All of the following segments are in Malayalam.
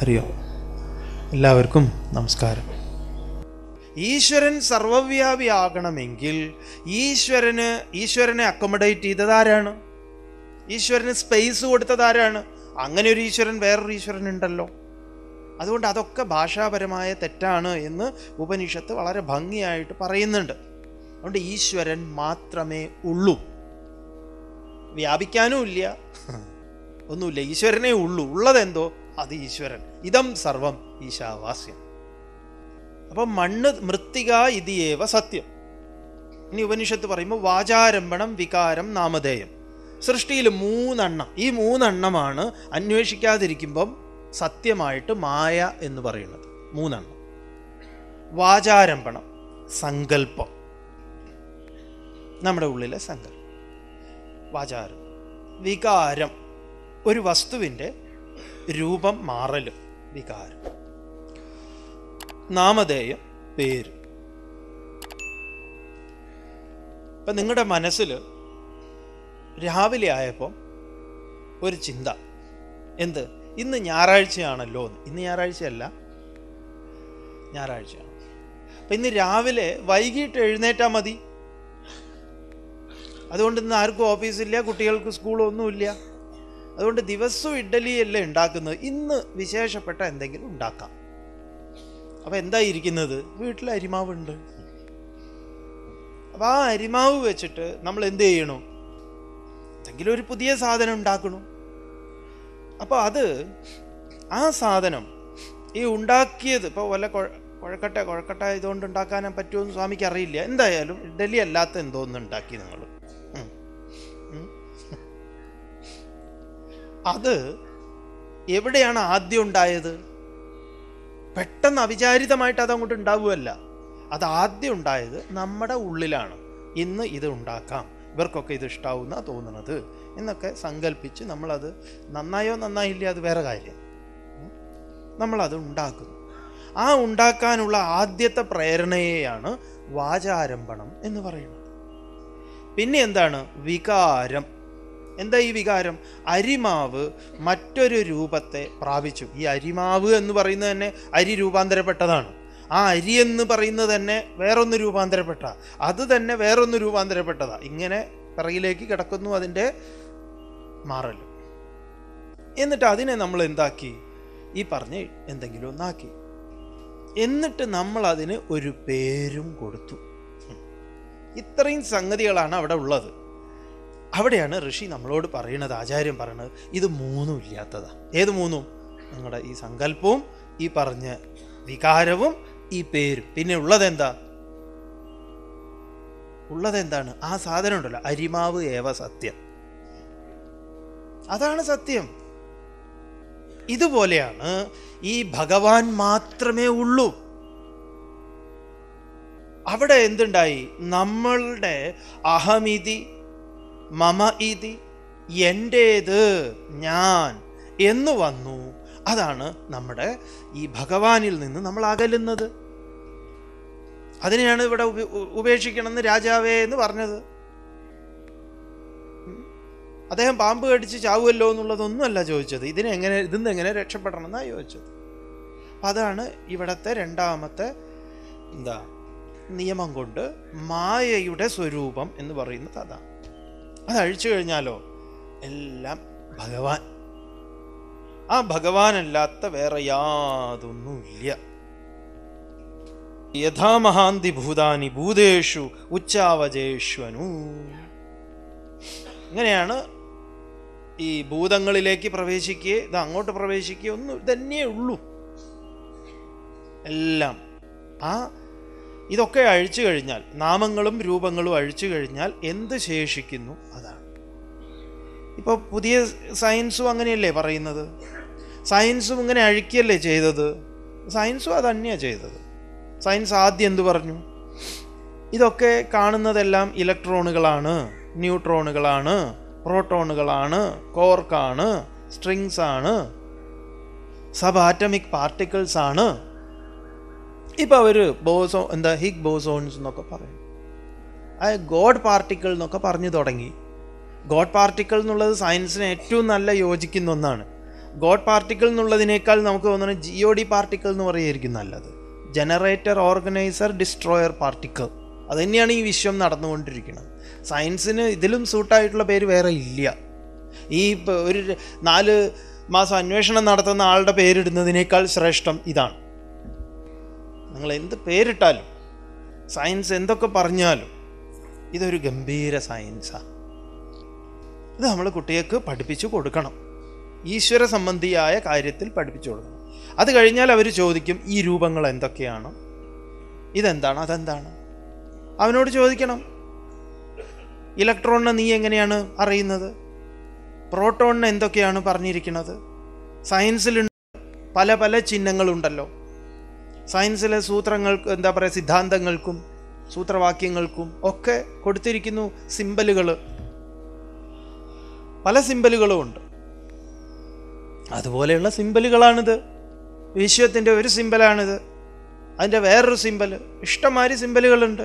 ഹരിയോ എല്ലാവർക്കും നമസ്കാരം ഈശ്വരൻ സർവവ്യാപിയാകണമെങ്കിൽ ഈശ്വരന് ഈശ്വരനെ അക്കോമഡേറ്റ് ചെയ്തത് ആരാണ് ഈശ്വരന് സ്പേസ് കൊടുത്തത് ആരാണ് അങ്ങനെ ഒരു ഈശ്വരൻ വേറൊരു ഈശ്വരൻ ഉണ്ടല്ലോ അതുകൊണ്ട് അതൊക്കെ ഭാഷാപരമായ തെറ്റാണ് എന്ന് ഉപനിഷത്ത് വളരെ ഭംഗിയായിട്ട് പറയുന്നുണ്ട് അതുകൊണ്ട് ഈശ്വരൻ മാത്രമേ ഉള്ളൂ വ്യാപിക്കാനും ഇല്ല ഒന്നുമില്ല ഈശ്വരനേ ഉള്ളൂ ഉള്ളതെന്തോ അത് ഈശ്വരൻ ഇതം സർവം ഈശാവാസ്യം അപ്പം മണ്ണ് മൃത്തിക ഇതിയേവ സത്യം ഇനി ഉപനിഷത്ത് പറയുമ്പോൾ വാചാരംഭണം വികാരം നാമധേയം സൃഷ്ടിയിൽ മൂന്നെണ്ണം ഈ മൂന്നെണ്ണമാണ് അന്വേഷിക്കാതിരിക്കുമ്പം സത്യമായിട്ട് മായ എന്ന് പറയുന്നത് മൂന്നെണ്ണം വാചാരംഭണം സങ്കല്പം നമ്മുടെ ഉള്ളിലെ സങ്കല്പം വാചാരം വികാരം ഒരു വസ്തുവിൻ്റെ രൂപം മാറലും വികാരം നാമധേയം പേര് ഇപ്പം നിങ്ങളുടെ മനസ്സിൽ രാവിലെ ആയപ്പോൾ ഒരു ചിന്ത എന്ത് ഇന്ന് ഞായറാഴ്ചയാണല്ലോ എന്ന് ഇന്ന് ഞായറാഴ്ചയല്ല ഞായറാഴ്ചയാണ് അപ്പം ഇന്ന് രാവിലെ വൈകിട്ട് എഴുന്നേറ്റാൽ മതി അതുകൊണ്ട് ഇന്ന് ആർക്കും ഓഫീസില്ല കുട്ടികൾക്ക് സ്കൂളൊന്നുമില്ല അതുകൊണ്ട് ദിവസവും ഇഡ്ഡലിയല്ലേ ഉണ്ടാക്കുന്നത് ഇന്ന് വിശേഷപ്പെട്ട എന്തെങ്കിലും ഉണ്ടാക്കാം അപ്പം എന്താ ഇരിക്കുന്നത് വീട്ടിൽ അരിമാവുണ്ട് അപ്പം ആ അരിമാവ് വെച്ചിട്ട് നമ്മൾ എന്ത് ചെയ്യണു എന്തെങ്കിലും ഒരു പുതിയ സാധനം ഉണ്ടാക്കണു അപ്പോൾ അത് ആ സാധനം ഈ ഉണ്ടാക്കിയത് ഇപ്പോൾ വല്ല കുഴക്കട്ട കുഴക്കട്ട ഇതുകൊണ്ട് ഉണ്ടാക്കാൻ പറ്റുമെന്ന് സ്വാമിക്ക് അറിയില്ല എന്തായാലും ഇഡ്ഡലി അല്ലാത്ത എന്തോന്ന് ഉണ്ടാക്കി നിങ്ങൾ അത് എവിടെയാണ് ആദ്യം ഉണ്ടായത് പെട്ടെന്ന് അവിചാരിതമായിട്ട് അത് അങ്ങോട്ട് ഉണ്ടാവുകയല്ല അത് ആദ്യം ഉണ്ടായത് നമ്മുടെ ഉള്ളിലാണ് ഇന്ന് ഇത് ഉണ്ടാക്കാം ഇവർക്കൊക്കെ ഇത് ഇഷ്ടാവുന്ന തോന്നുന്നത് എന്നൊക്കെ സങ്കല്പിച്ച് നമ്മളത് നന്നായോ നന്നായില്ല അത് വേറെ കാര്യം നമ്മളത് ഉണ്ടാക്കുന്നു ആ ഉണ്ടാക്കാനുള്ള ആദ്യത്തെ പ്രേരണയെയാണ് വാചാരംഭണം എന്ന് പറയുന്നത് പിന്നെ എന്താണ് വികാരം എന്താ ഈ വികാരം അരിമാവ് മറ്റൊരു രൂപത്തെ പ്രാപിച്ചു ഈ അരിമാവ് എന്ന് പറയുന്നത് തന്നെ അരി രൂപാന്തരപ്പെട്ടതാണ് ആ അരി എന്ന് പറയുന്നത് തന്നെ വേറൊന്ന് രൂപാന്തരപ്പെട്ട അത് തന്നെ വേറൊന്ന് രൂപാന്തരപ്പെട്ടതാ ഇങ്ങനെ പിറകിലേക്ക് കിടക്കുന്നു അതിൻ്റെ മാറൽ എന്നിട്ട് അതിനെ നമ്മൾ എന്താക്കി ഈ പറഞ്ഞ് എന്തെങ്കിലും ഒന്നാക്കി എന്നിട്ട് നമ്മൾ അതിന് ഒരു പേരും കൊടുത്തു ഇത്രയും സംഗതികളാണ് അവിടെ ഉള്ളത് അവിടെയാണ് ഋഷി നമ്മളോട് പറയുന്നത് ആചാര്യം പറയണത് ഇത് മൂന്നും ഇല്ലാത്തതാ ഏത് മൂന്നും നിങ്ങളുടെ ഈ സങ്കല്പവും ഈ പറഞ്ഞ വികാരവും ഈ പേരും പിന്നെ ഉള്ളതെന്താ ഉള്ളതെന്താണ് ആ സാധനം ഉണ്ടല്ലോ അരിമാവ് ഏവ സത്യം അതാണ് സത്യം ഇതുപോലെയാണ് ഈ ഭഗവാൻ മാത്രമേ ഉള്ളൂ അവിടെ എന്തുണ്ടായി നമ്മളുടെ അഹമിതി മമ ഇതി എൻ്റേത് ഞാൻ എന്ന് വന്നു അതാണ് നമ്മുടെ ഈ ഭഗവാനിൽ നിന്ന് നമ്മൾ അകലുന്നത് അതിനെയാണ് ഇവിടെ ഉപേക്ഷിക്കണമെന്ന് രാജാവേ എന്ന് പറഞ്ഞത് അദ്ദേഹം പാമ്പ് കടിച്ച് ചാവുമല്ലോ എന്നുള്ളതൊന്നുമല്ല ചോദിച്ചത് ഇതിനെ എങ്ങനെ ഇതിന്ന് എങ്ങനെ രക്ഷപ്പെടണം എന്നാണ് ചോദിച്ചത് അപ്പം അതാണ് ഇവിടത്തെ രണ്ടാമത്തെ എന്താ നിയമം കൊണ്ട് മായയുടെ സ്വരൂപം എന്ന് പറയുന്നത് അതാണ് അത് അഴിച്ചു കഴിഞ്ഞാലോ എല്ലാം ഭഗവാൻ ആ ഭഗവാനല്ലാത്ത വേറെ യാതൊന്നുമില്ല യഥാമഹാന്തി ഭൂതാനി ഭൂതേഷു ഉച്ചാവജേഷ്വനു ഇങ്ങനെയാണ് ഈ ഭൂതങ്ങളിലേക്ക് പ്രവേശിക്കുക ഇത് അങ്ങോട്ട് പ്രവേശിക്കുക ഒന്നും ഇതന്നെ ഉള്ളൂ എല്ലാം ആ ഇതൊക്കെ അഴിച്ചു കഴിഞ്ഞാൽ നാമങ്ങളും രൂപങ്ങളും അഴിച്ചു കഴിഞ്ഞാൽ എന്ത് ശേഷിക്കുന്നു അതാണ് ഇപ്പോൾ പുതിയ സയൻസും അങ്ങനെയല്ലേ പറയുന്നത് സയൻസും ഇങ്ങനെ അഴിക്കുകയല്ലേ ചെയ്തത് സയൻസും അത് തന്നെയാണ് ചെയ്തത് സയൻസ് ആദ്യം എന്ത് പറഞ്ഞു ഇതൊക്കെ കാണുന്നതെല്ലാം ഇലക്ട്രോണുകളാണ് ന്യൂട്രോണുകളാണ് പ്രോട്ടോണുകളാണ് കോർക്കാണ് സ്ട്രിങ്സ് ആണ് സബ് ആറ്റമിക് പാർട്ടിക്കിൾസ് ആണ് ഇപ്പോൾ അവർ ബോസോ എന്താ ഹിഗ് ബോസോൺസ് എന്നൊക്കെ പറയും ആ ഗോഡ് പാർട്ടിക്കിൾ എന്നൊക്കെ പറഞ്ഞു തുടങ്ങി ഗോഡ് പാർട്ടിക്കിൾ എന്നുള്ളത് സയൻസിന് ഏറ്റവും നല്ല യോജിക്കുന്ന ഒന്നാണ് ഗോഡ് പാർട്ടിക്കിൾ എന്നുള്ളതിനേക്കാൾ നമുക്ക് തോന്നുന്നത് ജി ഒ ഡി പാർട്ടിക്കിൾ എന്ന് പറയുമായിരിക്കും നല്ലത് ജനറേറ്റർ ഓർഗനൈസർ ഡിസ്ട്രോയർ പാർട്ടിക്കിൾ അത് തന്നെയാണ് ഈ വിശ്വം നടന്നുകൊണ്ടിരിക്കുന്നത് സയൻസിന് ഇതിലും സൂട്ടായിട്ടുള്ള പേര് വേറെ ഇല്ല ഈ പ- ഒരു നാല് മാസം അന്വേഷണം നടത്തുന്ന ആളുടെ പേരിടുന്നതിനേക്കാൾ ശ്രേഷ്ഠം ഇതാണ് നിങ്ങൾ എന്ത് പേരിട്ടാലും സയൻസ് എന്തൊക്കെ പറഞ്ഞാലും ഇതൊരു ഗംഭീര സയൻസാണ് ഇത് നമ്മൾ കുട്ടികൾക്ക് പഠിപ്പിച്ചു കൊടുക്കണം ഈശ്വര സംബന്ധിയായ കാര്യത്തിൽ പഠിപ്പിച്ചു കൊടുക്കണം അത് കഴിഞ്ഞാൽ അവർ ചോദിക്കും ഈ രൂപങ്ങൾ എന്തൊക്കെയാണ് ഇതെന്താണ് അതെന്താണ് അവനോട് ചോദിക്കണം ഇലക്ട്രോണിനെ നീ എങ്ങനെയാണ് അറിയുന്നത് പ്രോട്ടോണിന് എന്തൊക്കെയാണ് പറഞ്ഞിരിക്കുന്നത് സയൻസിലുണ്ട് പല പല ചിഹ്നങ്ങളുണ്ടല്ലോ സയൻസിലെ സൂത്രങ്ങൾക്ക് എന്താ പറയുക സിദ്ധാന്തങ്ങൾക്കും സൂത്രവാക്യങ്ങൾക്കും ഒക്കെ കൊടുത്തിരിക്കുന്നു സിമ്പലുകൾ പല സിമ്പലുകളും ഉണ്ട് അതുപോലെയുള്ള സിമ്പലുകളാണിത് വിശ്വത്തിൻ്റെ ഒരു സിമ്പലാണിത് അതിൻ്റെ വേറൊരു സിമ്പൽ ഇഷ്ടംമാതിരി സിമ്പലുകളുണ്ട്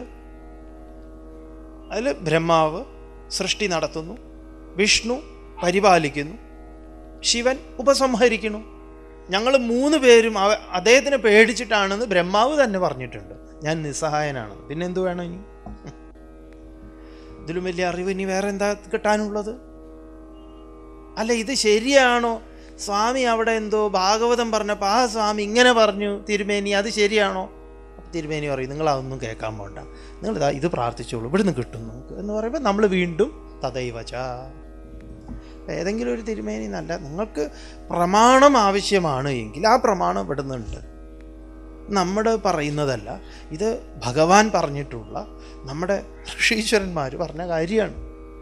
അതിൽ ബ്രഹ്മാവ് സൃഷ്ടി നടത്തുന്നു വിഷ്ണു പരിപാലിക്കുന്നു ശിവൻ ഉപസംഹരിക്കുന്നു ഞങ്ങൾ മൂന്ന് പേരും അവ അദ്ദേഹത്തിനെ പേടിച്ചിട്ടാണെന്ന് ബ്രഹ്മാവ് തന്നെ പറഞ്ഞിട്ടുണ്ട് ഞാൻ നിസ്സഹായനാണ് പിന്നെ എന്തു വേണം ഇനി ഇതിലും വലിയ അറിവ് ഇനി വേറെ എന്താ കിട്ടാനുള്ളത് അല്ല ഇത് ശരിയാണോ സ്വാമി അവിടെ എന്തോ ഭാഗവതം പറഞ്ഞപ്പോൾ ആ സ്വാമി ഇങ്ങനെ പറഞ്ഞു തിരുമേനി അത് ശരിയാണോ അപ്പോൾ തിരുമേനി പറയും നിങ്ങൾ അതൊന്നും കേൾക്കാൻ പോണ്ട നിങ്ങൾ ഇതാ ഇത് പ്രാർത്ഥിച്ചോളൂ ഇവിടുന്ന് കിട്ടും നമുക്ക് എന്ന് പറയുമ്പോൾ നമ്മൾ വീണ്ടും തദൈവച ഏതെങ്കിലും ഒരു തിരുമേനി നല്ല നിങ്ങൾക്ക് പ്രമാണം ആവശ്യമാണ് എങ്കിൽ ആ പ്രമാണം ഇവിടുന്നുണ്ട് നമ്മുടെ പറയുന്നതല്ല ഇത് ഭഗവാൻ പറഞ്ഞിട്ടുള്ള നമ്മുടെ ഋഷീശ്വരന്മാർ പറഞ്ഞ കാര്യമാണ്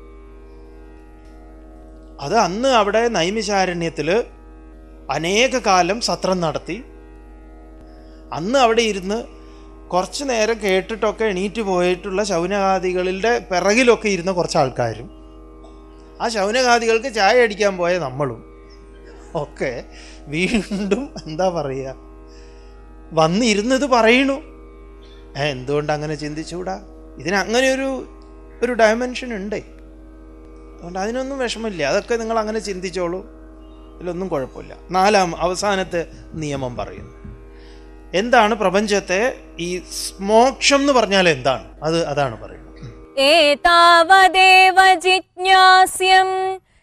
അത് അന്ന് അവിടെ നൈമിശാരണ്യത്തിൽ അനേക കാലം സത്രം നടത്തി അന്ന് അവിടെ ഇരുന്ന് കുറച്ച് നേരം കേട്ടിട്ടൊക്കെ എണീറ്റ് പോയിട്ടുള്ള ശൗനകാദികളുടെ പിറകിലൊക്കെ ഇരുന്ന കുറച്ച് ആൾക്കാരും ആ ശൗനകാദികൾക്ക് ചായ അടിക്കാൻ പോയ നമ്മളും ഒക്കെ വീണ്ടും എന്താ പറയുക വന്നിരുന്നത് പറയണു ഏ എന്തുകൊണ്ട് അങ്ങനെ ചിന്തിച്ചുകൂടാ ഇതിന് അങ്ങനെ ഒരു ഒരു ഡയമെൻഷൻ ഉണ്ടേ അതുകൊണ്ട് അതിനൊന്നും വിഷമമില്ല അതൊക്കെ നിങ്ങൾ അങ്ങനെ ചിന്തിച്ചോളൂ ഇതിലൊന്നും കുഴപ്പമില്ല നാലാം അവസാനത്തെ നിയമം പറയുന്നു എന്താണ് പ്രപഞ്ചത്തെ ഈ മോക്ഷം എന്ന് പറഞ്ഞാൽ എന്താണ് അത് അതാണ് പറയുന്നത് एतावदेव जिज्ञास्यम्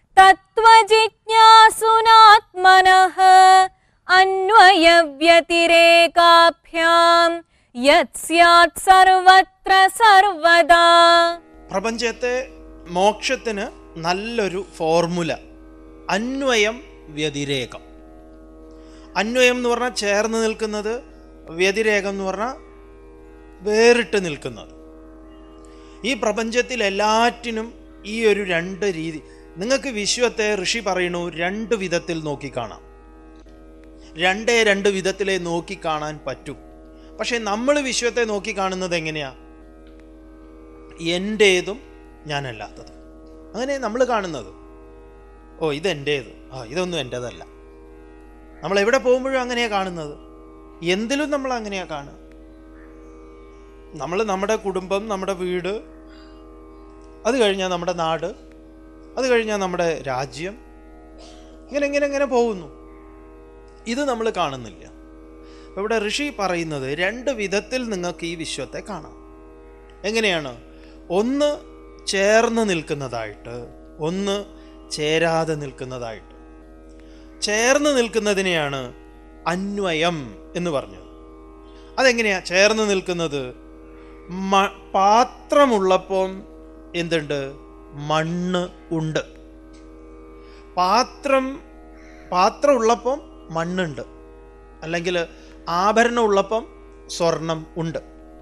तत्त्वजिज्ञासुनात्मनः अन्वयव्यतिरेकाभ्याम् यत् स्यात् सर्वत्र सर्वदा പ്രപഞ്ചത്തെ മോക്ഷത്തിന് നല്ലൊരു ഫോർമുല അന്വയം വ്യതിരേകം അന്വയം എന്ന് പറഞ്ഞാൽ ചേർന്ന് നിൽക്കുന്നത് വ്യതിരേകം എന്ന് പറഞ്ഞാൽ വേറിട്ട് നിൽക്കുന്നത് ഈ പ്രപഞ്ചത്തിൽ എല്ലാറ്റിനും ഈ ഒരു രണ്ട് രീതി നിങ്ങൾക്ക് വിശ്വത്തെ ഋഷി പറയണു രണ്ട് വിധത്തിൽ നോക്കിക്കാണാം രണ്ടേ രണ്ട് വിധത്തിലേ നോക്കിക്കാണാൻ പറ്റൂ പക്ഷേ നമ്മൾ വിശ്വത്തെ നോക്കിക്കാണുന്നത് എങ്ങനെയാ എൻ്റേതും ഞാനല്ലാത്തതും അങ്ങനെ നമ്മൾ കാണുന്നത് ഓ ഇതെൻ്റേത് ആ ഇതൊന്നും എൻ്റേതല്ല നമ്മൾ എവിടെ പോകുമ്പോഴും അങ്ങനെയാണ് കാണുന്നത് എന്തിലും നമ്മൾ അങ്ങനെയാണ് കാണുക നമ്മൾ നമ്മുടെ കുടുംബം നമ്മുടെ വീട് അത് കഴിഞ്ഞാൽ നമ്മുടെ നാട് അത് കഴിഞ്ഞാൽ നമ്മുടെ രാജ്യം ഇങ്ങനെ ഇങ്ങനെ ഇങ്ങനെ പോകുന്നു ഇത് നമ്മൾ കാണുന്നില്ല അപ്പോൾ ഇവിടെ ഋഷി പറയുന്നത് രണ്ട് വിധത്തിൽ നിങ്ങൾക്ക് ഈ വിശ്വത്തെ കാണാം എങ്ങനെയാണ് ഒന്ന് ചേർന്ന് നിൽക്കുന്നതായിട്ട് ഒന്ന് ചേരാതെ നിൽക്കുന്നതായിട്ട് ചേർന്ന് നിൽക്കുന്നതിനെയാണ് അന്വയം എന്ന് പറഞ്ഞത് അതെങ്ങനെയാ ചേർന്ന് നിൽക്കുന്നത് മ- പാത്രമുള്ളപ്പം എന്തുണ്ട് മണ്ണ് ഉണ്ട് പാത്രം പാത്രം ഉള്ളപ്പം മണ്ണുണ്ട് അല്ലെങ്കിൽ ആഭരണം ഉള്ളപ്പം സ്വർണം ഉണ്ട്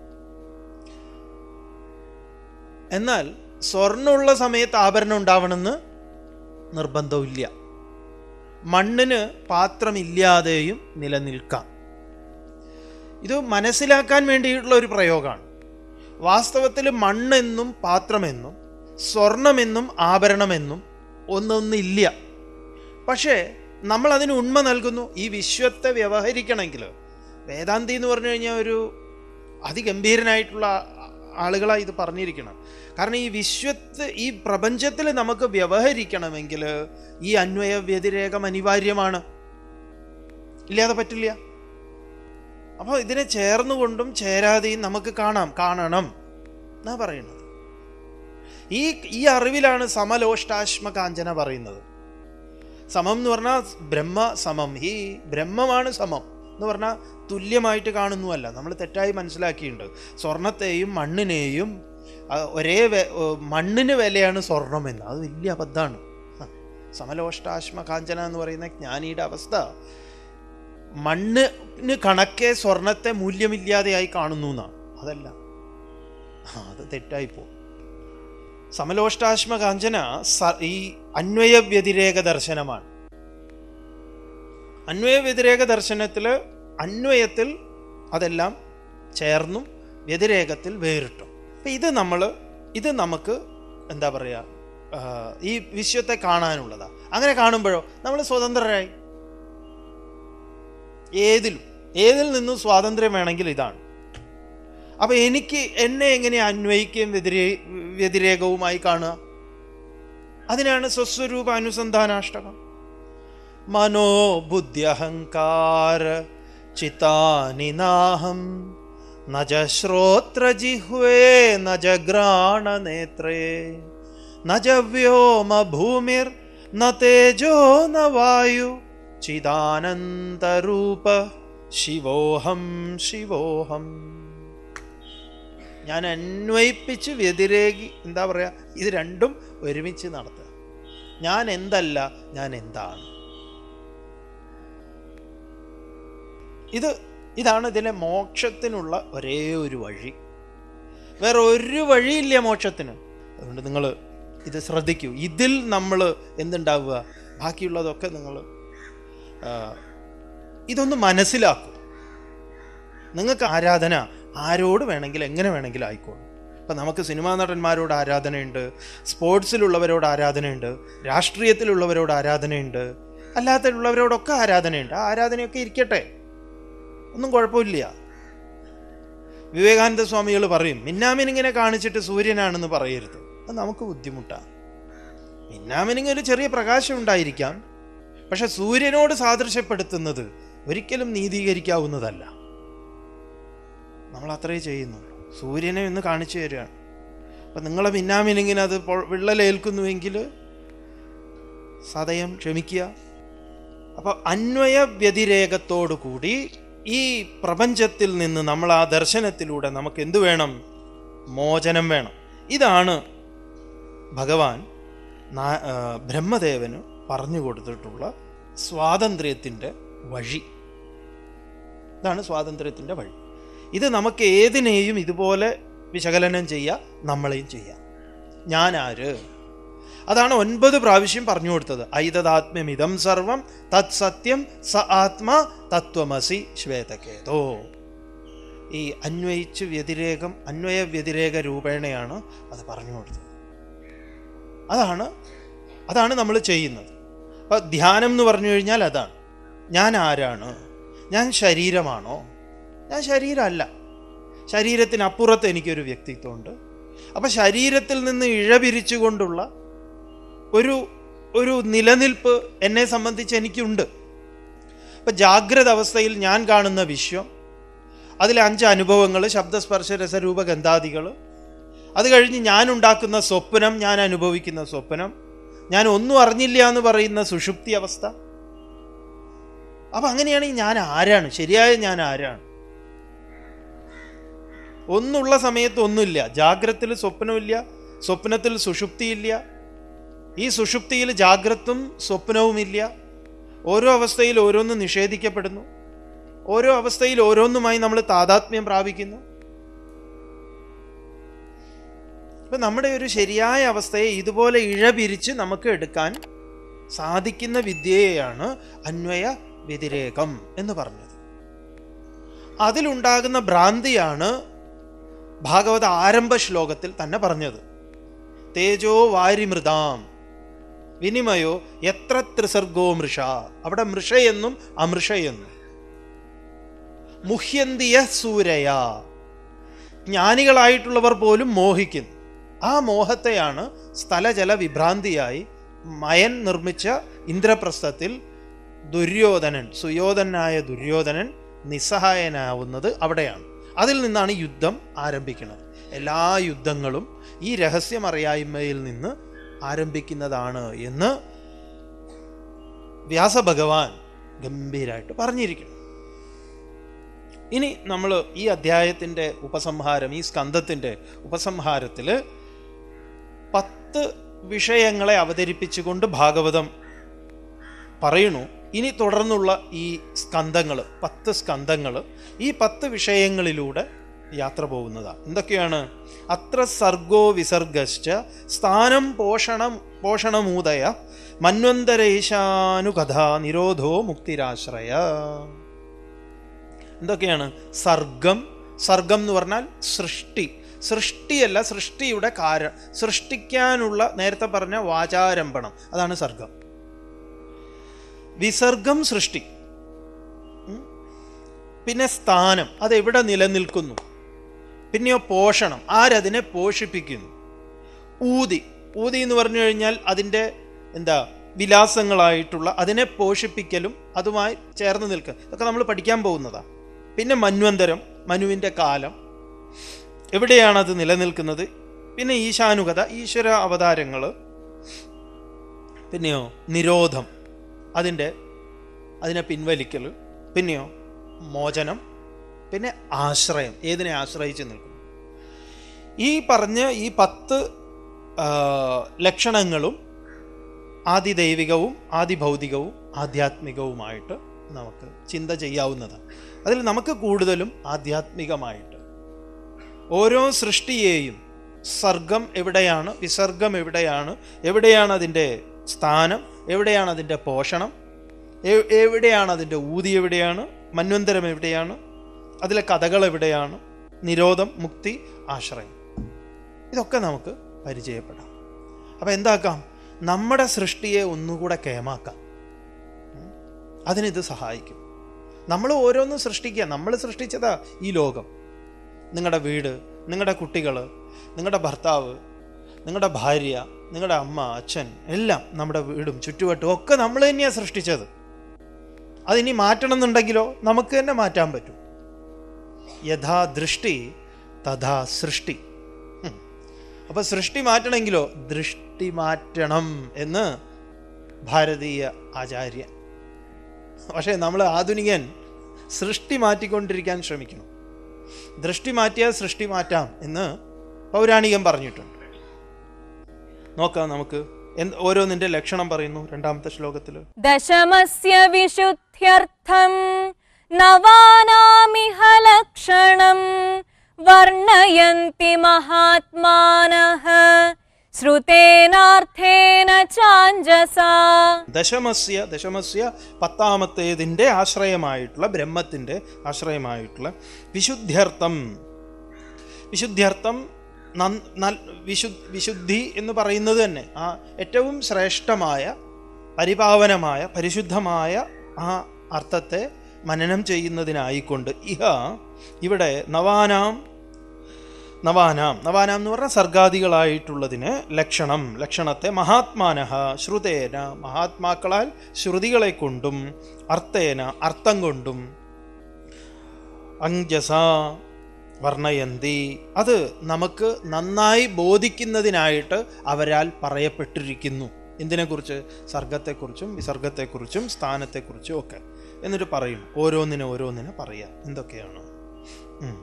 എന്നാൽ സ്വർണ്ണമുള്ള സമയത്ത് ആഭരണം ഉണ്ടാവണമെന്ന് നിർബന്ധമില്ല മണ്ണിന് പാത്രമില്ലാതെയും നിലനിൽക്കാം ഇത് മനസ്സിലാക്കാൻ വേണ്ടിയിട്ടുള്ള ഒരു പ്രയോഗമാണ് വാസ്തവത്തിൽ മണ്ണെന്നും പാത്രമെന്നും സ്വർണമെന്നും ആഭരണമെന്നും ഒന്നൊന്നില്ല പക്ഷേ നമ്മൾ അതിന് ഉണ്മ നൽകുന്നു ഈ വിശ്വത്തെ വ്യവഹരിക്കണമെങ്കിൽ വേദാന്തി എന്ന് പറഞ്ഞു കഴിഞ്ഞാൽ ഒരു അതിഗംഭീരനായിട്ടുള്ള ആളുകളാണ് ഇത് പറഞ്ഞിരിക്കണം കാരണം ഈ വിശ്വത്ത് ഈ പ്രപഞ്ചത്തിൽ നമുക്ക് വ്യവഹരിക്കണമെങ്കിൽ ഈ അന്വയ വ്യതിരേകം അനിവാര്യമാണ് ഇല്ലാതെ പറ്റില്ല അപ്പോൾ ഇതിനെ ചേർന്നുകൊണ്ടും ചേരാതെയും നമുക്ക് കാണാം കാണണം എന്നാ പറയുന്നത് ഈ ഈ അറിവിലാണ് സമലോഷ്ടാശ്മ കാഞ്ചന പറയുന്നത് സമം എന്ന് പറഞ്ഞാൽ ബ്രഹ്മ സമം ഈ ബ്രഹ്മമാണ് സമം എന്ന് പറഞ്ഞാൽ തുല്യമായിട്ട് കാണുന്നുവല്ല നമ്മൾ തെറ്റായി മനസ്സിലാക്കിയിട്ടുണ്ട് സ്വർണത്തെയും മണ്ണിനെയും ആ, ഒരേ വെ- ഓ, മണ്ണിന് വിലയാണ് സ്വർണം എന്ന് അത് വലിയ അബദ്ധമാണ് ഹ, സമലോഷ്ടാശ്മ കാഞ്ചന എന്ന് പറയുന്ന ജ്ഞാനിയുടെ അവസ്ഥ മണ്ണിന് കണക്കെ സ്വർണത്തെ മൂല്യമില്ലാതെയായി കാണുന്നു എന്നാണ് അതല്ല ആ, അത് തെറ്റായിപ്പോ സമലോഷ്ടാശ്മ കാഞ്ചന സ- ഈ അന്വയ വ്യതിരേക ദർശനമാണ് അന്വയ വ്യതിരേക ദർശനത്തിൽ അന്വയത്തിൽ അതെല്ലാം ചേർന്നും വ്യതിരേകത്തിൽ വേറിട്ടും അപ്പം ഇത് നമ്മൾ ഇത് നമുക്ക് എന്താ പറയുക ആ, ഈ വിശ്വത്തെ കാണാനുള്ളതാ അങ്ങനെ കാണുമ്പോഴോ നമ്മൾ സ്വതന്ത്രരായി ഏതിലും ഏതിൽ നിന്നും സ്വാതന്ത്ര്യം വേണമെങ്കിൽ ഇതാണ് അപ്പൊ എനിക്ക് എന്നെ എങ്ങനെ അന്വയിക്കുകയും വ്യതിരേ വ്യതിരേകവുമായി കാണുക അതിനാണ് സ്വസ്വരൂപ അനുസന്ധാനാഷ്ടകം മനോ ബുദ്ധി അഹങ്കാര ചിത്താനി നാഹം നജ ശ്രോത്രജിഹ്വേ നജ ഘ്രാണനേത്രേ നജ വ്യോമ ഭൂമിർ ന തേജോ ന വായു ചിദാനന്തരൂപ ശിവോഹം ശിവോഹം ഞാൻ അന്വയിപ്പിച്ച് വ്യതിരേകി എന്താ പറയുക ഇത് രണ്ടും ഒരുമിച്ച് നടത്തുക ഞാൻ എന്തല്ല ഞാൻ എന്താണ് ഇത് ഇതാണ് ഇതിലെ മോക്ഷത്തിനുള്ള ഒരേ ഒരു വഴി വേറെ ഒരു വഴിയില്ല മോക്ഷത്തിന് അതുകൊണ്ട് നിങ്ങൾ ഇത് ശ്രദ്ധിക്കൂ ഇതിൽ നമ്മൾ എന്തുണ്ടാവുക ബാക്കിയുള്ളതൊക്കെ നിങ്ങൾ ഇതൊന്ന് മനസ്സിലാക്കൂ നിങ്ങൾക്ക് ആരാധന ആരോട് വേണമെങ്കിലും എങ്ങനെ വേണമെങ്കിലും ആയിക്കോളും ഇപ്പം നമുക്ക് സിനിമാ നടന്മാരോട് ആരാധനയുണ്ട് സ്പോർട്സിലുള്ളവരോട് ആരാധനയുണ്ട് രാഷ്ട്രീയത്തിലുള്ളവരോട് ആരാധനയുണ്ട് അല്ലാത്തുള്ളവരോടൊക്കെ ആരാധനയുണ്ട് ആ ആരാധനയൊക്കെ ഇരിക്കട്ടെ ഒന്നും കുഴപ്പമില്ല വിവേകാനന്ദ സ്വാമികൾ പറയും മിന്നാമിനിങ്ങനെ കാണിച്ചിട്ട് സൂര്യനാണെന്ന് പറയരുത് അത് നമുക്ക് ബുദ്ധിമുട്ടാണ് മിന്നാമിനിങ് ഒരു ചെറിയ പ്രകാശം ഉണ്ടായിരിക്കാം പക്ഷെ സൂര്യനോട് സാദൃശ്യപ്പെടുത്തുന്നത് ഒരിക്കലും നീതീകരിക്കാവുന്നതല്ല നമ്മൾ അത്രേ ചെയ്യുന്നുള്ളൂ സൂര്യനെ ഒന്ന് കാണിച്ചു തരികയാണ് അപ്പം നിങ്ങളെ മിന്നാമിനിങ്ങിന് അത് പൊ- വിള്ളലേൽക്കുന്നുവെങ്കിൽ സദയം ക്ഷമിക്കുക അപ്പോൾ അന്വയ വ്യതിരേകത്തോടു കൂടി ഈ പ്രപഞ്ചത്തിൽ നിന്ന് നമ്മൾ ആ ദർശനത്തിലൂടെ നമുക്ക് എന്തു വേണം മോചനം വേണം ഇതാണ് ഭഗവാൻ നാ- ആ, ബ്രഹ്മദേവന് പറഞ്ഞു കൊടുത്തിട്ടുള്ള സ്വാതന്ത്ര്യത്തിൻ്റെ വഴി ഇതാണ് സ്വാതന്ത്ര്യത്തിൻ്റെ വഴി ഇത് നമുക്ക് ഏതിനെയും ഇതുപോലെ വിശകലനം ചെയ്യാം നമ്മളെയും ചെയ്യാം ഞാൻ ആര് അതാണ് ഒൻപത് പ്രാവശ്യം പറഞ്ഞു കൊടുത്തത് ഐതദാത്മ്യമിതം സർവം തത് സത്യം സ ആത്മാ തത്വമസി ശ്വേതകേതോ ഈ അന്വയിച്ച് വ്യതിരേകം അന്വയ വ്യതിരേക രൂപേണയാണ് അത് പറഞ്ഞു കൊടുത്തത് അതാണ് അതാണ് നമ്മൾ ചെയ്യുന്നത് അപ്പം ധ്യാനം എന്ന് പറഞ്ഞു കഴിഞ്ഞാൽ അതാണ് ഞാൻ ആരാണ് ഞാൻ ശരീരമാണോ ഞാൻ ശരീരമല്ല ശരീരത്തിനപ്പുറത്ത് എനിക്കൊരു വ്യക്തിത്വമുണ്ട് അപ്പം ശരീരത്തിൽ നിന്ന് ഇഴപിരിച്ചുകൊണ്ടുള്ള ഒരു ഒരു നിലനിൽപ്പ് എന്നെ സംബന്ധിച്ച് എനിക്കുണ്ട് അപ്പം ജാഗ്രത അവസ്ഥയിൽ ഞാൻ കാണുന്ന വിശ്വം അതിലെ അഞ്ച് അനുഭവങ്ങൾ ശബ്ദസ്പർശ രസരൂപ ഗന്ധാദികൾ അത് കഴിഞ്ഞ് ഞാൻ ഉണ്ടാക്കുന്ന സ്വപ്നം ഞാൻ അനുഭവിക്കുന്ന സ്വപ്നം ഞാൻ ഒന്നും അറിഞ്ഞില്ല എന്ന് പറയുന്ന സുഷുപ്തി അവസ്ഥ അപ്പം അങ്ങനെയാണെങ്കിൽ ഞാൻ ആരാണ് ശരിയായ ഞാൻ ആരാണ് ഒന്നുള്ള സമയത്ത് ഒന്നുമില്ല ജാഗ്രത്തിൽ സ്വപ്നമില്ല സ്വപ്നത്തിൽ സുഷുപ്തിയില്ല ഈ സുഷുപ്തിയിൽ ജാഗ്രത്തും സ്വപ്നവുമില്ല ഓരോ അവസ്ഥയിൽ ഓരോന്ന് നിഷേധിക്കപ്പെടുന്നു ഓരോ അവസ്ഥയിൽ ഓരോന്നുമായി നമ്മൾ താതാത്മ്യം പ്രാപിക്കുന്നു ഇപ്പം നമ്മുടെ ഒരു ശരിയായ അവസ്ഥയെ ഇതുപോലെ ഇഴപിരിച്ച് നമുക്ക് എടുക്കാൻ സാധിക്കുന്ന വിദ്യയെയാണ് അന്വയ വ്യതിരേകം എന്ന് പറഞ്ഞത് അതിലുണ്ടാകുന്ന ഭ്രാന്തിയാണ് ഭാഗവത ആരംഭ ശ്ലോകത്തിൽ തന്നെ പറഞ്ഞത് തേജോ വാരിമൃതാം വിനിമയോ എത്ര ത്രിസർഗോ മൃഷ അവിടെ മൃഷയെന്നും അമൃഷയെന്നും മുഹ്യന്തിയ സൂരയ ജ്ഞാനികളായിട്ടുള്ളവർ പോലും മോഹിക്കുന്നു ആ മോഹത്തെയാണ് സ്ഥലജല വിഭ്രാന്തിയായി മയൻ നിർമ്മിച്ച ഇന്ദ്രപ്രസ്ഥത്തിൽ ദുര്യോധനൻ സുയോധനായ ദുര്യോധനൻ നിസ്സഹായനാവുന്നത് അവിടെയാണ് അതിൽ നിന്നാണ് യുദ്ധം ആരംഭിക്കുന്നത് എല്ലാ യുദ്ധങ്ങളും ഈ രഹസ്യമറിയായ്മയിൽ നിന്ന് ആരംഭിക്കുന്നതാണ് എന്ന് വ്യാസഭഗവാൻ ഗംഭീരായിട്ട് പറഞ്ഞിരിക്കുന്നു ഇനി നമ്മൾ ഈ അധ്യായത്തിൻ്റെ ഉപസംഹാരം ഈ സ്കന്ധത്തിൻ്റെ ഉപസംഹാരത്തിൽ പത്ത് വിഷയങ്ങളെ അവതരിപ്പിച്ചുകൊണ്ട് ഭാഗവതം പറയണു ഇനി തുടർന്നുള്ള ഈ സ്കന്ധങ്ങൾ പത്ത് സ്കന്ധങ്ങൾ ഈ പത്ത് വിഷയങ്ങളിലൂടെ യാത്ര പോകുന്നതാണ് എന്തൊക്കെയാണ് അത്ര സർഗോ വിസർഗശ്ച സ്ഥാനം പോഷണം പോഷണമൂതയ മന്വന്തരേശാനുകഥ നിരോധോ മുക്തിരാശ്രയ എന്തൊക്കെയാണ് സർഗം സർഗം എന്ന് പറഞ്ഞാൽ സൃഷ്ടി സൃഷ്ടിയല്ല സൃഷ്ടിയുടെ കാര സൃഷ്ടിക്കാനുള്ള നേരത്തെ പറഞ്ഞ വാചാരംഭണം അതാണ് സർഗം വിസർഗം സൃഷ്ടി ഉം. പിന്നെ സ്ഥാനം അതെവിടെ നിലനിൽക്കുന്നു പിന്നെയോ പോഷണം ആരതിനെ പോഷിപ്പിക്കുന്നു ഊതി ഊതി എന്ന് പറഞ്ഞു കഴിഞ്ഞാൽ അതിൻ്റെ എന്താ വിലാസങ്ങളായിട്ടുള്ള അതിനെ പോഷിപ്പിക്കലും അതുമായി ചേർന്ന് നിൽക്കുക ഇതൊക്കെ നമ്മൾ പഠിക്കാൻ പോകുന്നതാണ് പിന്നെ മന്വന്തരം മനുവിൻ്റെ കാലം എവിടെയാണ് അത് നിലനിൽക്കുന്നത് പിന്നെ ഈശാനുഗത ഈശ്വര അവതാരങ്ങൾ പിന്നെയോ നിരോധം അതിൻ്റെ അതിനെ പിൻവലിക്കൽ പിന്നെയോ മോചനം പിന്നെ ആശ്രയം ഏതിനെ ആശ്രയിച്ച് നിൽക്കുന്നു ഈ പറഞ്ഞ ഈ പത്ത് ആ, ലക്ഷണങ്ങളും ആദിദൈവികവും ആദിഭൗതികവും ആധ്യാത്മികവുമായിട്ട് നമുക്ക് ചിന്ത ചെയ്യാവുന്നതാണ് അതിൽ നമുക്ക് കൂടുതലും ആധ്യാത്മികമായിട്ട് ഓരോ സൃഷ്ടിയെയും സർഗം എവിടെയാണ് വിസർഗം എവിടെയാണ് എവിടെയാണ് അതിൻ്റെ സ്ഥാനം എവിടെയാണ് അതിൻ്റെ പോഷണം എ- എവിടെയാണ് അതിൻ്റെ ഊതി എവിടെയാണ് മന്വന്തരം എവിടെയാണ് അതിലെ കഥകൾ എവിടെയാണ് നിരോധം മുക്തി ആശ്രയം ഇതൊക്കെ നമുക്ക് പരിചയപ്പെടാം അപ്പം എന്താക്കാം നമ്മുടെ സൃഷ്ടിയെ ഒന്നുകൂടെ കേമാക്കാം ഉം. അതിനിത് സഹായിക്കും നമ്മൾ ഓരോന്നും സൃഷ്ടിക്കുക നമ്മൾ സൃഷ്ടിച്ചതാ ഈ ലോകം നിങ്ങളുടെ വീട് നിങ്ങളുടെ കുട്ടികൾ നിങ്ങളുടെ ഭർത്താവ് നിങ്ങളുടെ ഭാര്യ നിങ്ങളുടെ അമ്മ അച്ഛൻ എല്ലാം നമ്മുടെ വീടും ചുറ്റുവട്ടും ഒക്കെ നമ്മൾ തന്നെയാണ് സൃഷ്ടിച്ചത് അതിനി മാറ്റണം എന്നുണ്ടെങ്കിലോ നമുക്ക് തന്നെ മാറ്റാൻ പറ്റും യഥാ ദൃഷ്ടി തഥാ സൃഷ്ടി ഉം. അപ്പൊ സൃഷ്ടി മാറ്റണമെങ്കിലോ ദൃഷ്ടി മാറ്റണം എന്ന് ഭാരതീയ ആചാര്യൻ പക്ഷേ നമ്മൾ ആധുനികൻ സൃഷ്ടി മാറ്റിക്കൊണ്ടിരിക്കാൻ ശ്രമിക്കണം ദൃഷ്ടി മാറ്റിയാൽ സൃഷ്ടി മാറ്റാം എന്ന് പൗരാണികൻ പറഞ്ഞിട്ടുണ്ട് നോക്കാം നമുക്ക് എന്ത് ഓരോന്നിന്റെ ലക്ഷണം പറയുന്നു രണ്ടാമത്തെ ശ്ലോകത്തിൽ दशमस्य विशुद्ध्यर्थं नवानामिह लक्षणं वर्णयन्ति महात्मानः ശ്രുതേനാർത്ഥേന ചാഞ്ചസ ദശമസ്യ ദശമസ്യ പത്താമത്തേതിൻ്റെ ആശ്രയമായിട്ടുള്ള ബ്രഹ്മത്തിൻ്റെ ആശ്രയമായിട്ടുള്ള വിശുദ്ധ്യർത്ഥം വിശുദ്ധ്യർത്ഥം നൻ- നൽ- വിശു വിശുദ്ധി എന്ന് പറയുന്നത് തന്നെ ആ ഏറ്റവും ശ്രേഷ്ഠമായ പരിപാവനമായ പരിശുദ്ധമായ ആ അർത്ഥത്തെ മനനം ചെയ്യുന്നതിനായിക്കൊണ്ട് ഇഹ ഇവിടെ നവാനാം നവാനാം നവാനാം എന്ന് പറഞ്ഞാൽ സർഗാദികളായിട്ടുള്ളതിന് ലക്ഷണം ലക്ഷണത്തെ മഹാത്മാനഹ ശ്രുതേന മഹാത്മാക്കളാൽ ശ്രുതികളെ കൊണ്ടും അർത്ഥേന അർത്ഥം കൊണ്ടും അഞ്ജസ വർണ്ണയന്തി അത് നമുക്ക് നന്നായി ബോധിക്കുന്നതിനായിട്ട് അവരാൽ പറയപ്പെട്ടിരിക്കുന്നു എന്തിനെക്കുറിച്ച് സർഗത്തെക്കുറിച്ചും വിസർഗത്തെക്കുറിച്ചും സ്ഥാനത്തെക്കുറിച്ചും ഒക്കെ എന്നിട്ട് പറയും ഓരോന്നിനെ ഓരോന്നിനെ പറയാം എന്തൊക്കെയാണ് ഉം.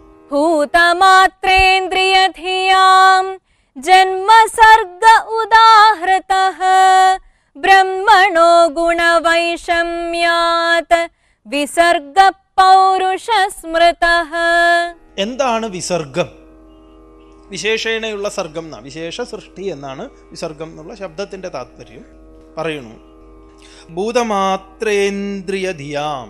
ഭൂതമാത്രേന്ദ്രിയധിയാം ജന്മസർഗ ഉദാഹൃതഃ ബ്രഹ്മണോ ഗുണവൈഷമ്യാത് വിസർഗ പൗരുഷസ്മൃതഃ എന്താണ് വിസർഗം വിശേഷേണയുള്ള സർഗം എന്നാ വിശേഷ സൃഷ്ടി എന്നാണ് വിസർഗം എന്നുള്ള ശബ്ദത്തിന്റെ താത്പര്യം പറയണു ഭൂതമാത്രേന്ദ്രിയധിയാം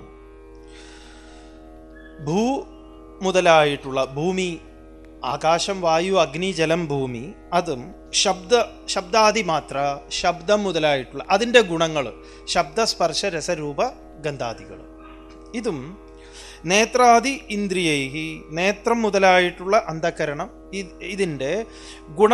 ഭൂ മുതലായിട്ടുള്ള ഭൂമി ആകാശം വായു അഗ്നി ജലം ഭൂമി അതും ശബ്ദ ശബ്ദാദി മാത്ര ശബ്ദം മുതലായിട്ടുള്ള അതിൻ്റെ ഗുണങ്ങൾ ശബ്ദസ്പർശ രസരൂപ ഗന്ധാദികൾ ഇതും നേത്രാദി ഇന്ദ്രിയൈഹി നേത്രം മുതലായിട്ടുള്ള അന്ധകരണം ഇ- ഇതിൻ്റെ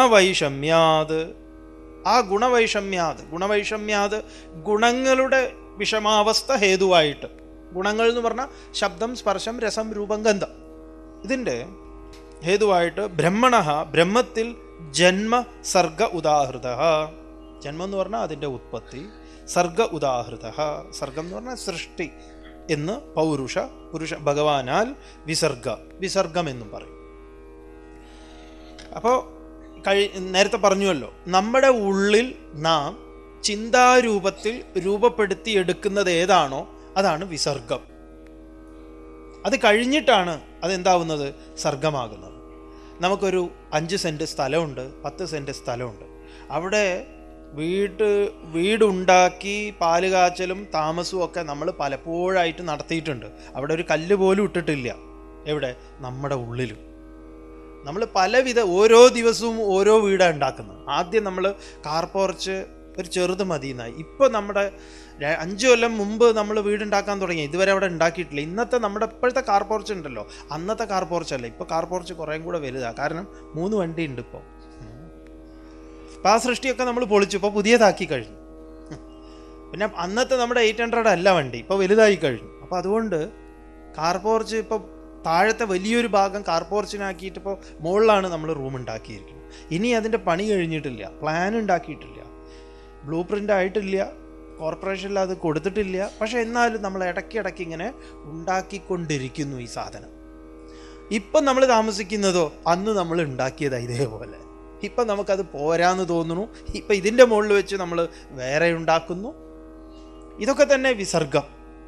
ഗുണവൈഷമ്യാത് ആ ഗുണവൈഷമ്യാത് ഗുണവൈഷമ്യാത് ഗുണങ്ങളുടെ വിഷമാവസ്ഥ ഹേതുവായിട്ട് ഗുണങ്ങൾ എന്ന് പറഞ്ഞാൽ ശബ്ദം സ്പർശം രസം രൂപം ഗന്ധം ഇതിൻ്റെ ഹേതുവായിട്ട് ബ്രഹ്മണ ബ്രഹ്മത്തിൽ ജന്മ സർഗ ഉദാഹൃത ജന്മം എന്ന് പറഞ്ഞാൽ അതിൻ്റെ ഉത്പത്തി സർഗ ഉദാഹൃത സർഗം എന്ന് പറഞ്ഞാൽ സൃഷ്ടി എന്ന് പൗരുഷ പുരുഷ ഭഗവാനാൽ വിസർഗ വിസർഗം എന്നും പറയും അപ്പോൾ കഴി നേരത്തെ പറഞ്ഞുവല്ലോ നമ്മുടെ ഉള്ളിൽ നാം ചിന്താരൂപത്തിൽ രൂപപ്പെടുത്തി എടുക്കുന്നത് ഏതാണോ അതാണ് വിസർഗം അത് കഴിഞ്ഞിട്ടാണ് അതെന്താവുന്നത് സർഗമാകുന്നത് നമുക്കൊരു അഞ്ച് സെൻറ്റ് സ്ഥലമുണ്ട് പത്ത് സെൻറ്റ് സ്ഥലമുണ്ട് അവിടെ വീട് വീടുണ്ടാക്കി പാല് കാച്ചലും താമസവും ഒക്കെ നമ്മൾ പലപ്പോഴായിട്ട് നടത്തിയിട്ടുണ്ട് അവിടെ ഒരു കല്ല് പോലും ഇട്ടിട്ടില്ല എവിടെ നമ്മുടെ ഉള്ളിലും നമ്മൾ പലവിധ ഓരോ ദിവസവും ഓരോ വീടാണ് ഉണ്ടാക്കുന്നത് ആദ്യം നമ്മൾ കാർ പോർച്ച് ഒരു ചെറുത് മതി എന്നായി ഇപ്പോൾ നമ്മുടെ ര- അഞ്ച് കൊല്ലം മുമ്പ് നമ്മൾ വീടുണ്ടാക്കാൻ തുടങ്ങി ഇതുവരെ അവിടെ ഉണ്ടാക്കിയിട്ടില്ല ഇന്നത്തെ നമ്മുടെ ഇപ്പോഴത്തെ കാർ പോർച്ച് ഉണ്ടല്ലോ അന്നത്തെ കാർ പോർച്ച് അല്ല ഇപ്പോൾ കാർ പോർച്ച് കുറേയും കൂടെ വലുതാണ് കാരണം മൂന്ന് വണ്ടി ഉണ്ട് ഇപ്പോൾ അപ്പോൾ ആ സൃഷ്ടിയൊക്കെ നമ്മൾ പൊളിച്ചു ഇപ്പോൾ പുതിയതാക്കി കഴിഞ്ഞു പിന്നെ അന്നത്തെ നമ്മുടെ എയ്റ്റ് ഹൺഡ്രഡ് അല്ല വണ്ടി ഇപ്പോൾ വലുതായി കഴിഞ്ഞു അപ്പോൾ അതുകൊണ്ട് കാർ പോർച്ച് ഇപ്പോൾ താഴത്തെ വലിയൊരു ഭാഗം കാർ പോർച്ചിനാക്കിയിട്ട് ഇപ്പോൾ മുകളിലാണ് നമ്മൾ റൂം ഉണ്ടാക്കിയിരിക്കുന്നത് ഇനി അതിൻ്റെ പണി കഴിഞ്ഞിട്ടില്ല പ്ലാൻ ഉണ്ടാക്കിയിട്ടില്ല ബ്ലൂ പ്രിൻ്റ് ആയിട്ടില്ല കോർപ്പറേഷനിൽ അത് കൊടുത്തിട്ടില്ല പക്ഷേ എന്നാലും നമ്മൾ ഇടയ്ക്കിടയ്ക്ക് ഇങ്ങനെ ഉണ്ടാക്കിക്കൊണ്ടിരിക്കുന്നു ഈ സാധനം ഇപ്പം നമ്മൾ താമസിക്കുന്നതോ അന്ന് നമ്മൾ ഉണ്ടാക്കിയതാ ഇതേപോലെ ഇപ്പം നമുക്കത് പോരാന്ന് തോന്നുന്നു ഇപ്പം ഇതിൻ്റെ മുകളിൽ വെച്ച് നമ്മൾ വേറെ ഉണ്ടാക്കുന്നു ഇതൊക്കെ തന്നെ വിസർഗം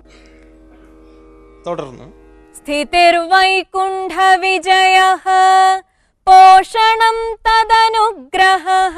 തുടർന്ന് स्थितिर्वैकुण्ठविजयः पोषणं तदनुग्रहः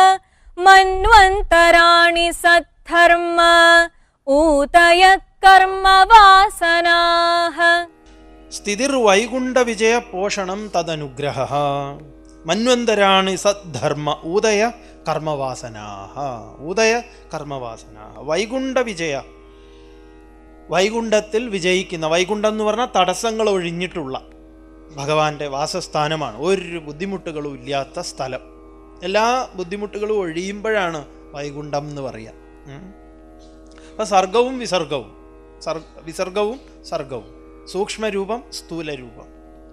मन्वन्तराणि सद्धर्म ऊतयः कर्मवासनाः സ്ഥിതിർ വൈകുണ്ഠ വിജയ പോഷണം തദനുഗ്രഹ മന്വന്തരാണി സദ്ധർമ്മ ഊദയ കർമ്മവാസനാഹ ഊദയ കർമ്മവാസനാഹ വൈകുണ്ഠ വിജയ വൈകുണ്ഠത്തിൽ വിജയിക്കുന്ന വൈകുണ്ഠം എന്ന് പറഞ്ഞാൽ തടസ്സങ്ങൾ ഒഴിഞ്ഞിട്ടുള്ള ഭഗവാന്റെ വാസസ്ഥാനമാണ് ഒരു ബുദ്ധിമുട്ടുകളും ഇല്ലാത്ത സ്ഥലം എല്ലാ ബുദ്ധിമുട്ടുകളും ഒഴിയുമ്പോഴാണ് വൈകുണ്ഠം എന്ന് പറയുക ഉം. അപ്പൊ സർഗവും വിസർഗവും സർ വിസർഗവും സർഗവും സൂക്ഷ്മരൂപം സ്ഥൂലരൂപം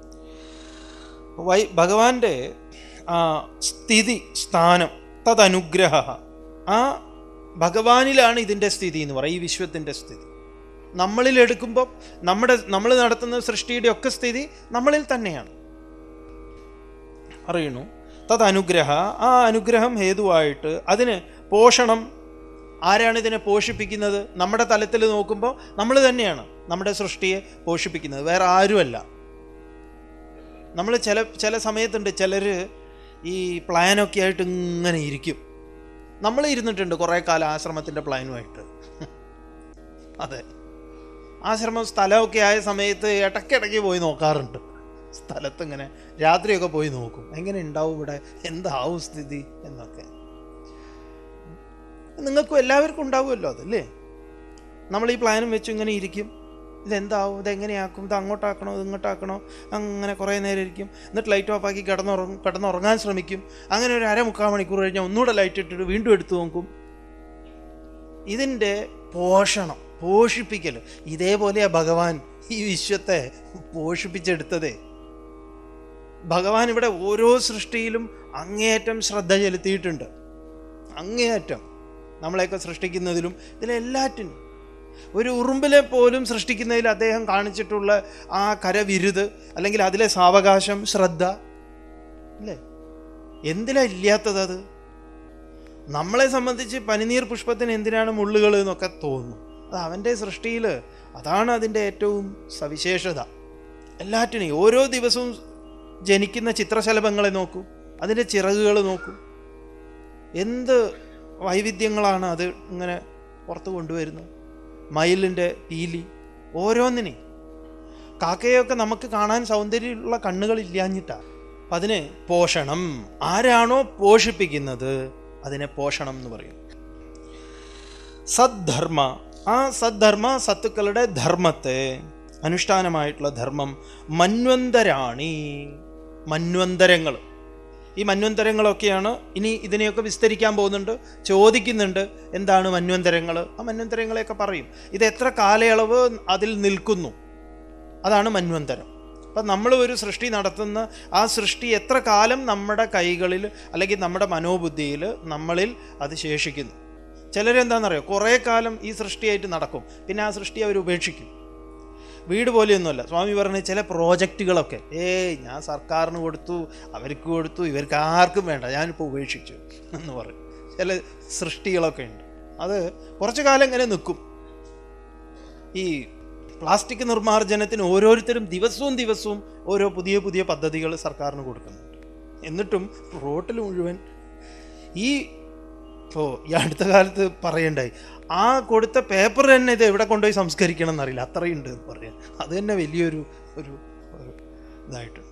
വൈ ഭഗവാന്റെ ആ സ്ഥിതി സ്ഥാനം തദനുഗ്രഹ ആ ഭഗവാനിലാണ് ഇതിൻ്റെ സ്ഥിതി എന്ന് പറയും ഈ വിശ്വത്തിൻ്റെ സ്ഥിതി നമ്മളിൽ എടുക്കുമ്പോൾ നമ്മുടെ നമ്മൾ നടത്തുന്ന സൃഷ്ടിയുടെ ഒക്കെ സ്ഥിതി നമ്മളിൽ തന്നെയാണ് അറിയണു തദനുഗ്രഹ ആ അനുഗ്രഹം ഹേതുവായിട്ട് അതിന് പോഷണം ആരാണ് ഇതിനെ പോഷിപ്പിക്കുന്നത് നമ്മുടെ തലത്തിൽ നോക്കുമ്പോൾ നമ്മൾ തന്നെയാണ് നമ്മുടെ സൃഷ്ടിയെ പോഷിപ്പിക്കുന്നത് വേറെ ആരുമല്ല നമ്മൾ ചില ചില സമയത്തുണ്ട് ചിലർ ഈ പ്ലാനൊക്കെ ആയിട്ട് ഇങ്ങനെ ഇരിക്കും നമ്മൾ ഇരുന്നിട്ടുണ്ട് കുറേ കാലം ആശ്രമത്തിൻ്റെ പ്ലാനുമായിട്ട് അതെ ആശ്രമം സ്ഥലമൊക്കെ ആയ സമയത്ത് ഇടയ്ക്കിടയ്ക്ക് പോയി നോക്കാറുണ്ട് സ്ഥലത്ത് ഇങ്ങനെ രാത്രിയൊക്കെ പോയി നോക്കും എങ്ങനെ ഉണ്ടാവും ഇവിടെ എന്താവും സ്ഥിതി എന്നൊക്കെ നിങ്ങൾക്കും എല്ലാവർക്കും ഉണ്ടാവുമല്ലോ അതല്ലേ നമ്മൾ ഈ പ്ലാനും വെച്ച് ഇങ്ങനെ ഇരിക്കും ഇതെന്താവും ഇതെങ്ങനെയാക്കും ഇത് അങ്ങോട്ടാക്കണോ ഇത് ഇങ്ങോട്ടാക്കണോ അങ്ങനെ കുറേ നേരം ഇരിക്കും എന്നിട്ട് ലൈറ്റ് ഓഫ് ആക്കി കിടന്നുറങ്ങും കിടന്നുറങ്ങാൻ ശ്രമിക്കും അങ്ങനെ ഒരു അരമുക്കാൽ മണിക്കൂർ കഴിഞ്ഞാൽ ഒന്നുകൂടെ ലൈറ്റ് ഇട്ടിട്ട് വീണ്ടും എടുത്തു നോക്കും ഇതിൻ്റെ പോഷണം പോഷിപ്പിക്കൽ ഇതേപോലെയാ ഭഗവാൻ ഈ വിശ്വത്തെ പോഷിപ്പിച്ചെടുത്തതേ ഭഗവാൻ ഇവിടെ ഓരോ സൃഷ്ടിയിലും അങ്ങേയറ്റം ശ്രദ്ധ ചെലുത്തിയിട്ടുണ്ട് അങ്ങേയറ്റം നമ്മളെയൊക്കെ സൃഷ്ടിക്കുന്നതിലും ഇതിലെല്ലാറ്റിനും ഒരു ഉറുമ്പിലെ പോലും സൃഷ്ടിക്കുന്നതിൽ അദ്ദേഹം കാണിച്ചിട്ടുള്ള ആ കരവിരുത് അല്ലെങ്കിൽ അതിലെ സാവകാശം ശ്രദ്ധ അല്ലേ എന്തിനാ ഇല്ലാത്തത് അത് നമ്മളെ സംബന്ധിച്ച് പനിനീർ പുഷ്പത്തിന് എന്തിനാണ് മുള്ളുകൾ എന്നൊക്കെ തോന്നുന്നു അത് അവൻ്റെ സൃഷ്ടിയിൽ അതാണ് അതിൻ്റെ ഏറ്റവും സവിശേഷത എല്ലാറ്റിനെയും ഓരോ ദിവസവും ജനിക്കുന്ന ചിത്രശലഭങ്ങളെ നോക്കൂ അതിൻ്റെ ചിറകുകൾ നോക്കൂ എന്ത് വൈവിധ്യങ്ങളാണ് അത് ഇങ്ങനെ പുറത്ത് കൊണ്ടുവരുന്നത് മയിലിൻ്റെ പീലി ഓരോന്നിനെ കാക്കയൊക്കെ നമുക്ക് കാണാൻ സൗന്ദര്യമുള്ള കണ്ണുകളില്ലാഞ്ഞിട്ടാണ് അപ്പം അതിന് പോഷണം ആരാണോ പോഷിപ്പിക്കുന്നത് അതിനെ പോഷണം എന്ന് പറയും സദ്ധർമ്മ ആ സദ്ധർമ്മ സത്തുക്കളുടെ ധർമ്മത്തെ അനുഷ്ഠാനമായിട്ടുള്ള ധർമ്മം മന്വന്തരാണി മന്വന്തരങ്ങൾ ഈ മന്വന്തരങ്ങളൊക്കെയാണ് ഇനി ഇതിനെയൊക്കെ വിസ്തരിക്കാൻ പോകുന്നുണ്ട് ചോദിക്കുന്നുണ്ട് എന്താണ് മന്വന്തരങ്ങൾ ആ മന്വന്തരങ്ങളെയൊക്കെ പറയും ഇത് എത്ര കാലയളവ് അതിൽ നിൽക്കുന്നു അതാണ് മന്വന്തരം അപ്പം നമ്മൾ ഒരു സൃഷ്ടി നടത്തുന്ന ആ സൃഷ്ടി എത്ര കാലം നമ്മുടെ കൈകളിൽ അല്ലെങ്കിൽ നമ്മുടെ മനോബുദ്ധിയിൽ നമ്മളിൽ അത് ശേഷിക്കുന്നു ചിലരെന്താണെന്നറിയോ കുറേ കാലം ഈ സൃഷ്ടിയായിട്ട് നടക്കും പിന്നെ ആ സൃഷ്ടി അവർ ഉപേക്ഷിക്കും വീട് പോലെയൊന്നുമല്ല സ്വാമി പറഞ്ഞ ചില പ്രോജക്റ്റുകളൊക്കെ ഏയ് ഞാൻ സർക്കാരിന് കൊടുത്തു അവർക്ക് കൊടുത്തു ഇവർക്ക് ആർക്കും വേണ്ട ഞാനിപ്പോൾ ഉപേക്ഷിച്ചു എന്ന് പറയും ചില സൃഷ്ടികളൊക്കെ ഉണ്ട് അത് കുറച്ചു കാലം ഇങ്ങനെ നിൽക്കും ഈ പ്ലാസ്റ്റിക് നിർമ്മാർജ്ജനത്തിന് ഓരോരുത്തരും ദിവസവും ദിവസവും ഓരോ പുതിയ പുതിയ പദ്ധതികൾ സർക്കാരിന് കൊടുക്കുന്നുണ്ട് എന്നിട്ടും റോട്ടിൽ മുഴുവൻ ഈ ഇപ്പോൾ ഈ അടുത്ത കാലത്ത് പറയണ്ടായി ആ കൊടുത്ത പേപ്പർ തന്നെ ഇത് എവിടെ കൊണ്ടുപോയി സംസ്കരിക്കണം എന്നറിയില്ല അത്രയുണ്ട് എന്ന് പറയാം അത് തന്നെ വലിയൊരു ഒരു ഒരു ഇതായിട്ടുണ്ട്